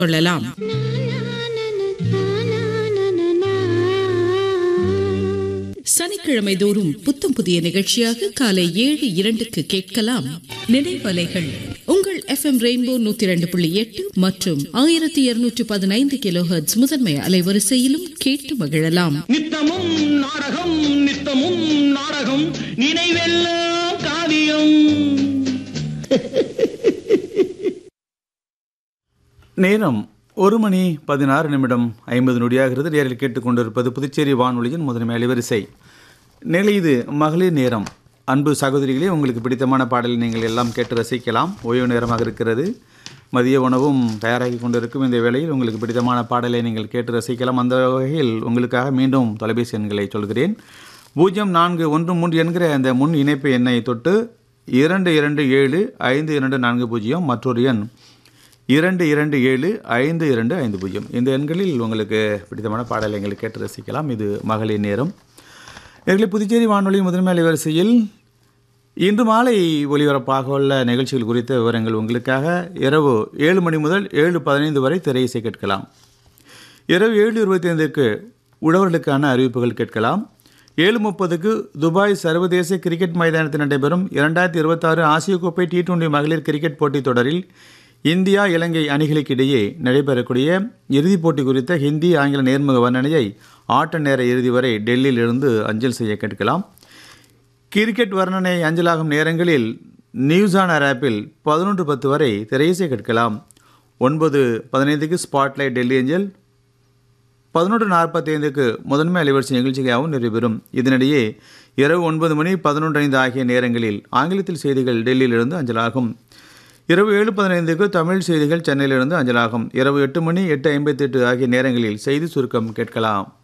கொள்ளலாம் சனிக்கிழமை தோறும் புத்தம் புதிய நிகழ்ச்சியாக காலை ஏழு இரண்டுக்கு கேட்கலாம் நினைவலைகள் உங்கள் எஃப்எம் ரெயின்போ நூத்தி இரண்டு புள்ளி எட்டு மற்றும் ஆயிரத்தி இருநூற்றி பதினைந்து கிலோ முதன்மை அலைவரிசையிலும் கேட்டு மகிழலாம் நித்தமும் நாடகம் நித்தமும் நாடகம் நினைவெல்லாம் காவியம் நேரம் ஒரு மணி பதினாறு நிமிடம் ஐம்பது நொடியாகிறது நேரில் கேட்டுக்கொண்டிருப்பது புதுச்சேரி வானொலியின் முதன்மை அலைவரிசை நிலை இது மகளிர் நேரம் அன்பு சகோதரிகளே உங்களுக்கு பிடித்தமான பாடலை நீங்கள் எல்லாம் கேட்டு ரசிக்கலாம் ஓய்வு நேரமாக இருக்கிறது மதிய உணவும் தயாராகி கொண்டிருக்கும் இந்த வேளையில் உங்களுக்கு பிடித்தமான பாடலை நீங்கள் கேட்டு ரசிக்கலாம் அந்த வகையில் உங்களுக்காக மீண்டும் தொலைபேசி எண்களை சொல்கிறேன் பூஜ்ஜியம் நான்கு ஒன்று மூன்று என்கிற அந்த முன் இணைப்பு எண்ணை தொட்டு இரண்டு இரண்டு ஏழு ஐந்து இரண்டு நான்கு பூஜ்ஜியம் மற்றொரு எண் இரண்டு இரண்டு ஏழு ஐந்து இரண்டு ஐந்து பூஜ்ஜியம் இந்த எண்களில் உங்களுக்கு பிடித்தமான பாடலை எங்களுக்கு கேட்டு ரசிக்கலாம் இது மகளிர் நேரம் நேர்களை புதுச்சேரி வானொலி முதன்மை அலைவரிசையில் இன்று மாலை ஒலிபரப்பாக உள்ள நிகழ்ச்சிகள் குறித்த விவரங்கள் உங்களுக்காக இரவு ஏழு மணி முதல் ஏழு பதினைந்து வரை திரையிசை கேட்கலாம் இரவு ஏழு இருபத்தி ஐந்துக்கு உழவர்களுக்கான அறிவிப்புகள் கேட்கலாம் ஏழு முப்பதுக்கு துபாய் சர்வதேச கிரிக்கெட் மைதானத்தில் நடைபெறும் இரண்டாயிரத்தி இருபத்தாறு ஆசிய கோப்பை டி டுவெண்டி மகளிர் கிரிக்கெட் போட்டித் தொடரில் இந்தியா இலங்கை அணிகளுக்கு இடையே நடைபெறக்கூடிய இறுதிப் போட்டி குறித்த ஹிந்தி ஆங்கில நேர்முக வர்ணனையை ஆட்ட நேர இறுதி வரை டெல்லியில் இருந்து அஞ்சல் செய்ய கேட்கலாம் கிரிக்கெட் வர்ணனை அஞ்சலாகும் நேரங்களில் நியூஸ் ஆன் ஏர் ஆப்பில் பதினொன்று பத்து வரை திரையிசை கேட்கலாம் ஒன்பது பதினைந்துக்கு ஸ்பாட்லைட் டெல்லி அஞ்சல் பதினொன்று நாற்பத்தைந்துக்கு முதன்மை அலைவரிசை நிகழ்ச்சியாகவும் நிறைவேறும் இதனிடையே இரவு ஒன்பது மணி பதினொன்று ஐந்து ஆகிய நேரங்களில் ஆங்கிலத்தில் செய்திகள் டெல்லியிலிருந்து அஞ்சலாகும் இரவு ஏழு பதினைந்துக்கு தமிழ் செய்திகள் சென்னையிலிருந்து அஞ்சலாகும் இரவு எட்டு மணி எட்டு ஐம்பத்தெட்டு ஆகிய நேரங்களில் செய்தி சுருக்கம் கேட்கலாம்